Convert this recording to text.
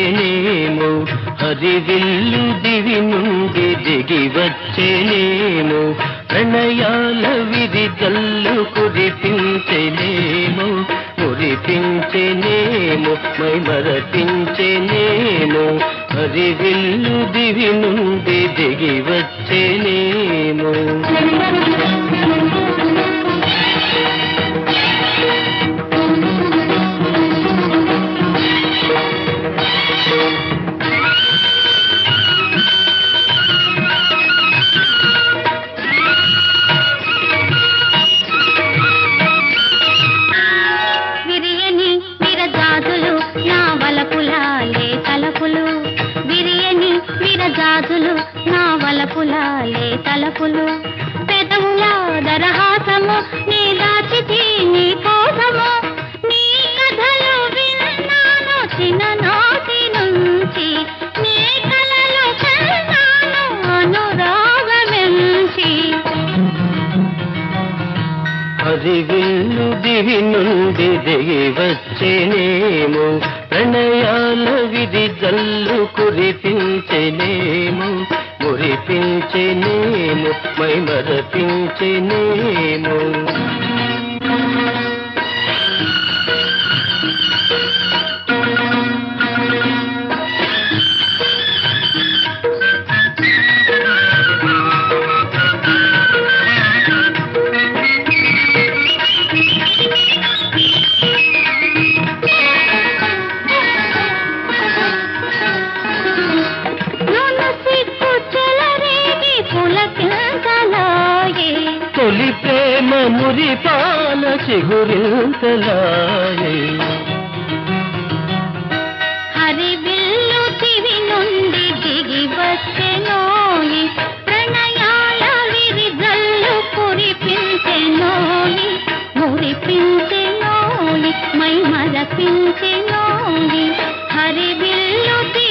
వచ్చేనేమో హరివిల్లు దివి నుండి దిగి వచ్చేనేమో ప్రణయాల విధి జల్లు కురిపించేనేమో మురిపించేనేమో మై మరపించేనేమో హరివిల్లు దివి నుండి దిగి వచ్చేనేమో విరియని విరజాజులు నా వలపులాలే తలపులు విరియని విరజాజులు నా వలపులాలే తలపులు పెదవుల దరహాసము నీ దాచితి నీ కోసము నీ కథలు విన్నాను చిన్ననాటి నుంచి నీ కలలు కన్నాను అనురాగమెంచి హరివిల్లు దివి నుండి దిగి వచ్చేనేమో ప్రణయాల విధి జల్లు కురిపించేనేమో మురిపించేనేమో మై మరపించేనేమో నన్ను సిక్కు చెలరేగి పులకింతలాగే తొలి ప్రేమ మురిపాల చిగురింతలాయే హరివిల్లు దివి నుండి దిగి వచ్చెనోయి ప్రణయాల విరిజల్లు కురిపించెనోయి మురిపించెనోయి మై మరపించెనోయి హరివిల్లు దివి